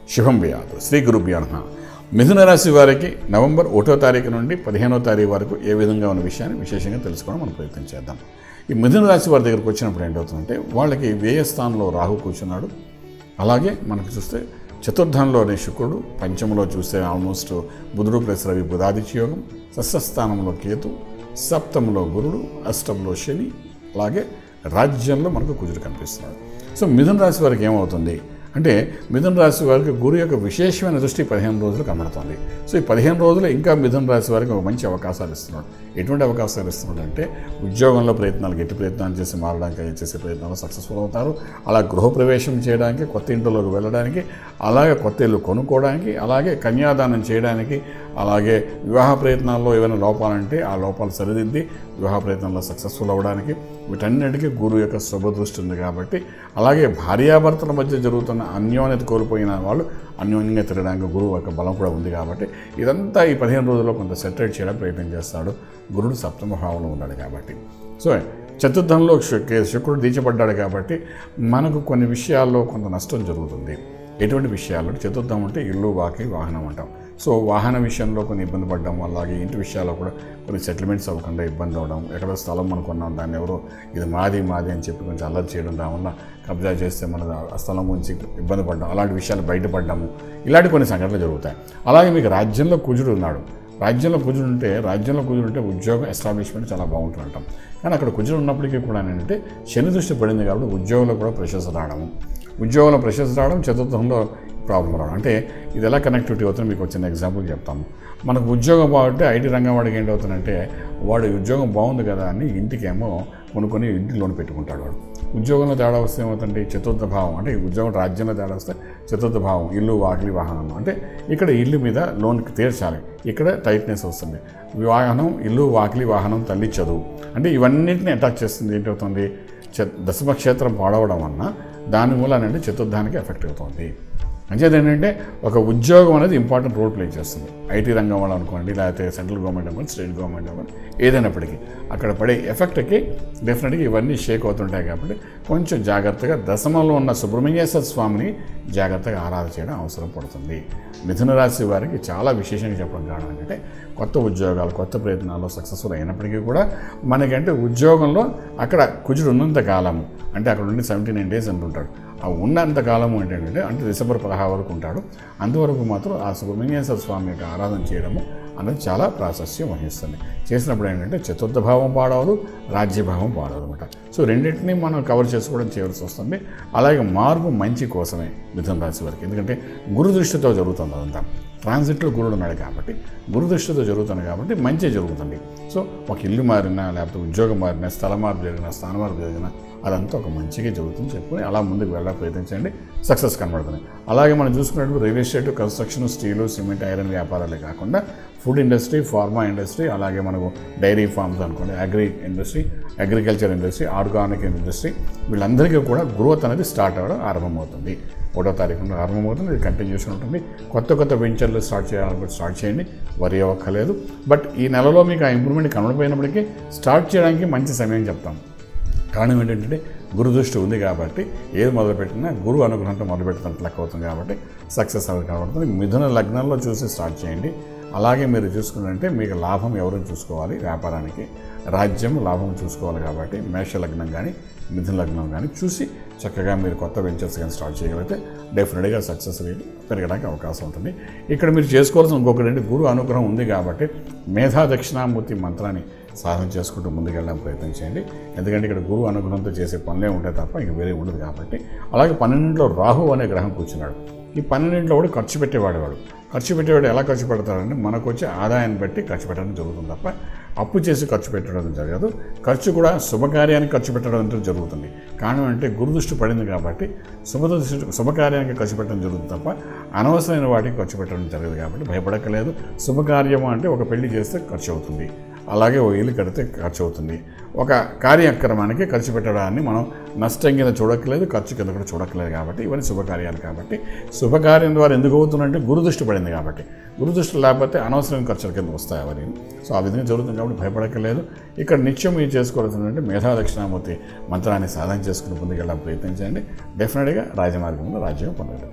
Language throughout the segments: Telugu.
శుభం వ్యాధు శ్రీ గురుభ్యో నమః మిథున రాశి వారికి నవంబర్ ఒకటో తారీఖు నుండి పదిహేనో తారీఖు వరకు ఏ విధంగా ఉన్న విషయాన్ని విశేషంగా తెలుసుకోవడం మనం ప్రయత్నం చేద్దాం ఈ మిథున రాశి వారి దగ్గరకు వచ్చినప్పుడు ఏంటవుతుందంటే వాళ్ళకి వ్యయ స్థానంలో రాహు కూర్చున్నాడు అలాగే మనకు చూస్తే చతుర్థంలోని శుక్రుడు పంచమలో చూస్తే ఆల్మోస్ట్ బుధుడు ప్లస్ రవి బుధాదిత్య యోగం షష్ఠస్థానంలో కేతు సప్తమంలో గురుడు అష్టంలో శని అలాగే రాజ్యంలో మనకు కుజుడు కనిపిస్తున్నాడు సో మిథున రాశి వారికి ఏమవుతుంది అంటే మిథున రాశి వారికి గురు యొక్క విశేషమైన దృష్టి పదిహేను రోజులు కనబడుతుంది సో ఈ పదిహేను రోజులు ఇంకా మిథున రాశి వారికి ఒక మంచి అవకాశాలు ఇస్తున్నాడు ఎటువంటి అవకాశాలు ఇస్తున్నాడు అంటే ఉద్యోగంలో ప్రయత్నాలు గట్టి ప్రయత్నాలు చేసి మారడానికి చేసే ప్రయత్నాలు సక్సెస్ఫుల్ అవుతారు అలా గృహప్రవేశం చేయడానికి కొత్త ఇంట్లోకి వెళ్ళడానికి అలాగే కొత్త ఇల్లు కొనుక్కోవడానికి అలాగే కన్యాదానం చేయడానికి అలాగే వివాహ ప్రయత్నాల్లో ఏమైనా లోపాలంటే ఆ లోపాలు సరిదిద్ది వివాహ ప్రయత్నంలో సక్సెస్ఫుల్ అవ్వడానికి వీటన్నిటికీ గురువు యొక్క శుభదృష్టి ఉంది కాబట్టి అలాగే భార్యాభర్తల మధ్య జరుగుతున్న అన్యోన్యత కోల్పోయిన వాళ్ళు అన్యోన్యంగా తిరగడానికి గురువు యొక్క బలం కూడా ఉంది కాబట్టి ఇదంతా ఈ పదిహేను రోజుల్లో కొంత సెటరేట్ చేయడానికి ప్రయత్నం చేస్తాడు గురుడు సప్తమ భావంలో ఉన్నాడు కాబట్టి సో చతుర్థంలో శు- శుక్రుడు దీచబడ్డాడు కాబట్టి మనకు కొన్ని విషయాల్లో కొంత నష్టం జరుగుతుంది ఎటువంటి విషయాలు చతుర్థం అంటే ఇల్లు వాకి వాహనం అంటాం సో వాహన విషయంలో కొన్ని ఇబ్బంది పడడం అలాగే ఇంటి విషయాల్లో కూడా కొన్ని సెటిల్మెంట్స్ అవ్వకుండా ఇబ్బంది అవ్వడం ఎక్కడ స్థలం అనుకున్నాం దాన్ని ఎవరో ఇది మాది మాది అని చెప్పి కొంచెం అల్లరి చేయడం దానివల్ల కబ్జా చేస్తే మన ఆ స్థలం గురించి ఇబ్బంది పడడం అలాంటి విషయాలు బయటపడడము ఇలాంటి కొన్ని సంఘటనలు జరుగుతాయి అలాగే మీకు రాజ్యంలో కుజుడు ఉన్నాడు రాజ్యంలో కుజుడు ఉంటే రాజ్యంలో కుజుడు ఉంటే ఉద్యోగ ఎస్టాబ్లిష్మెంట్ చాలా బాగుంటుంది అంటాం కానీ అక్కడ కుజుడు ఉన్నప్పటికీ కూడా ఏంటంటే శని దృష్టి పడింది కాబట్టి ఉద్యోగంలో కూడా ప్రెషర్స్ రావడము ఉద్యోగంలో ప్రెషర్స్ రావడం చతుర్థంలో ప్రాబ్లం రావడం అంటే ఇది ఎలా కనెక్టివిటీ అవుతుందో మీకు వచ్చిన ఎగ్జాంపుల్ చెప్తాము మనకు ఉద్యోగం బాగుంటే ఐటీ రంగం వాడికి ఏంటవుతుందంటే వాడు ఉద్యోగం బాగుంది కదా అని ఇంటికేమో కొనుక్కొని ఇంటి లోన్ పెట్టుకుంటాడు వాడు ఉద్యోగంలో తేడా వస్తే ఏమవుతుందంటే ఈ చతుర్థ భావం అంటే ఈ ఉద్యోగం రాజ్యంలో తేడా వస్తే చతుర్థ భావం ఇల్లు వాకిలి వాహనం అంటే ఇక్కడ ఇల్లు మీద లోన్కి తీర్చాలి ఇక్కడ టైట్నెస్ వస్తుంది వాహనం ఇల్లు వాకిలి వాహనం తల్లి చదువు అంటే ఇవన్నింటిని అటాక్ చేస్తుంది ఏంటవుతుంది చ దశమ క్షేత్రం పాడవడం వలన దాని మూలనంటే చతుర్థానికి ఎఫెక్ట్ అవుతుంది అంచేది ఏంటంటే ఒక ఉద్యోగం అనేది ఇంపార్టెంట్ రోల్ ప్లే చేస్తుంది ఐటీ రంగం వాళ్ళు అనుకోండి లేకపోతే సెంట్రల్ గవర్నమెంట్ అవ్వండి స్టేట్ గవర్నమెంట్ అవ్వండి ఏదైనప్పటికీ అక్కడ పడే ఎఫెక్ట్కి డెఫినెట్గా ఇవన్నీ షేక్ అవుతుంటాయి కాబట్టి కొంచెం జాగ్రత్తగా దశమంలో ఉన్న సుబ్రహ్మణ్యేశ్వర స్వామిని జాగ్రత్తగా ఆరాధన చేయడం అవసరం పడుతుంది మిథున రాశి వారికి చాలా విశేషంగా చెప్పడం కారణం ఏంటంటే కొత్త ఉద్యోగాలు కొత్త ప్రయత్నాల్లో సక్సెస్ఫుల్ అయినప్పటికీ కూడా మనకంటే ఉద్యోగంలో అక్కడ కుజుడు ఉన్నంత కాలము అంటే అక్కడ ఉండి సెవెంటీ నైన్ డేస్ అంటుంటాడు ఆ ఉన్నంత కాలము ఏంటంటే అంటే డిసెంబర్ పదహారు వరకు ఉంటాడు అంతవరకు మాత్రం ఆ సుబ్రహ్మణ్యేశ్వర స్వామి యొక్క ఆరాధన చేయడము అనేది చాలా ప్రాశస్యం వహిస్తుంది చేసినప్పుడు ఏంటంటే చతుర్థ భావం పాడవదు రాజ్యభావం పాడవదు అనమాట సో రెండింటినీ మనం కవర్ చేసుకోవడం చేయవలసి వస్తుంది అలాగే మార్పు మంచి కోసమే మిథున రాశి వారికి ఎందుకంటే గురు దృష్టితో జరుగుతుంది అదంతా ట్రాన్సిట్లో గురుడు ఉన్నాడు కాబట్టి గురు దృష్టితో జరుగుతుంది కాబట్టి మంచి జరుగుతుంది సో ఒక ఇల్లు మారినా లేకపోతే ఉద్యోగం మారినా స్థల మార్పు జరిగినా స్థాన మార్పు జరిగినా అదంతా ఒక మంచిగా జరుగుతుంది చెప్పుకొని అలా ముందుకు వెళ్ళడానికి ప్రయత్నించండి సక్సెస్ కనబడుతుంది అలాగే మనం చూసుకున్నట్టు real estate construction steel cement iron వ్యాపారాలే కాకుండా ఫుడ్ ఇండస్ట్రీ ఫార్మా ఇండస్ట్రీ అలాగే మనకు డైరీ ఫార్మ్స్ అనుకోండి agri industry agriculture industry organic industry వీళ్ళందరికీ కూడా గ్రోత్ అనేది స్టార్ట్ అవ్వడం ఆరంభమవుతుంది ఒకటో తారీఖు నుండి ఆరంభమవుతుంది ఇది కంటిన్యూషన్ ఉంటుంది కొత్త కొత్త వెంచర్లు స్టార్ట్ చేయాలనుకుంటే స్టార్ట్ చేయండి వరి అవ్వక్కర్లేదు బట్ ఈ నెలలో మీకు ఆ ఇంప్రూవ్మెంట్ కనబడిపోయినప్పటికీ స్టార్ట్ చేయడానికి మంచి సమయం చెప్తాం కారణం ఏంటంటే గురు దృష్టి ఉంది కాబట్టి ఏది మొదలుపెట్టినా గురు అనుగ్రహంతో మొదలుపెట్టినట్టు లెక్క అవుతుంది కాబట్టి సక్సెస్ అనేది కనబడుతుంది మిథున లగ్నంలో చూసి స్టార్ట్ చేయండి అలాగే మీరు చూసుకున్నట్టే మీకు లాభం ఎవరు చూసుకోవాలి వ్యాపారానికి రాజ్యం లాభం చూసుకోవాలి కాబట్టి మేష లగ్నం కానీ మిథున లగ్నం కానీ చూసి చక్కగా మీరు కొత్త వెంచర్స్ కానీ స్టార్ట్ చేయగలిగితే డెఫినెట్గా సక్సెస్ రేట్ పెరగడానికి అవకాశం ఉంటుంది ఇక్కడ మీరు చేసుకోవాల్సిన ఇంకొకటి అంటే గురు అనుగ్రహం ఉంది కాబట్టి మేధా దక్షిణామూర్తి మంత్రాన్ని సాధన చేసుకుంటూ ముందుకెళ్ళడానికి ప్రయత్నం చేయండి ఎందుకంటే ఇక్కడ గురువు అనుగ్రహంతో చేసే పనులే ఉంటాయి తప్ప ఇంక వేరే ఉండదు కాబట్టి అలాగే పన్నెండింటిలో రాహు అనే గ్రహం కూర్చున్నాడు ఈ పన్నెండింటిలో కూడా ఖర్చు పెట్టేవాడు వాడు ఖర్చు పెట్టేవాడు ఎలా ఖర్చు పెడతాడంటే మనకు వచ్చే ఆదాయాన్ని బట్టి ఖర్చు పెట్టడం జరుగుతుంది తప్ప అప్పు చేసి ఖర్చు పెట్టడం జరగదు ఖర్చు కూడా శుభకార్యానికి ఖర్చు పెట్టడం అంటే జరుగుతుంది కారణం అంటే గురుదృష్టి పడింది కాబట్టి శుభదృష్టి శుభకార్యానికి ఖర్చు పెట్టడం జరుగుతుంది తప్ప అనవసరమైన వాటికి ఖర్చు పెట్టడం జరగదు కాబట్టి భయపడక్కలేదు శుభకార్యము అంటే ఒక పెళ్లి చేస్తే ఖర్చు అవుతుంది అలాగే ఓ ఇల్లు కడితే ఖర్చు అవుతుంది ఒక కార్యక్రమానికి ఖర్చు పెట్టడాన్ని మనం నష్టం కింద చూడక్కలేదు ఖర్చు కింద కూడా చూడక్కలేదు కాబట్టి ఇవన్నీ శుభకార్యాలు కాబట్టి శుభకార్యం ద్వారా ఎందుకు అవుతుందంటే గురుదృష్టి పడింది కాబట్టి గురుదృష్టి లేకపోతే అనవసరమైన ఖర్చుల కింద వస్తాయి అవన్నీ సో ఆ విధంగా జరుగుతుంది కాబట్టి భయపడక్కలేదు ఇక్కడ నిత్యం మీరు చేసుకోవాల్సిందంటే మేధా దక్షిణామూర్తి మంత్రాన్ని సాధన చేసుకుని ముందుకెళ్ళడానికి ప్రయత్నించండి డెఫినెట్గా రాజమార్గంలో రాజ్యం పొందగలుగుతారు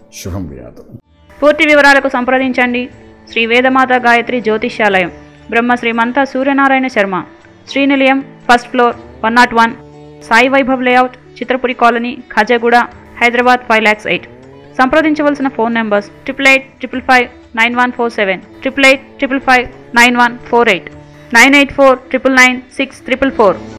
శుభం వ్యాధు పూర్తి వివరాలకు సంప్రదించండి శ్రీ వేదమాత గాయత్రి జ్యోతిష్యాలయం Brahma Shrimantha Suryanarayana Sharma Srinilayam first floor one nought one Sai Vaibhav layout Chitrapuri colony Khajaguda Hyderabad five lakhs eight సంప్రదించవలసిన phone numbers triple eight triple five nine one four seven triple eight triple five nine one four eight nine eight four triple nine six triple four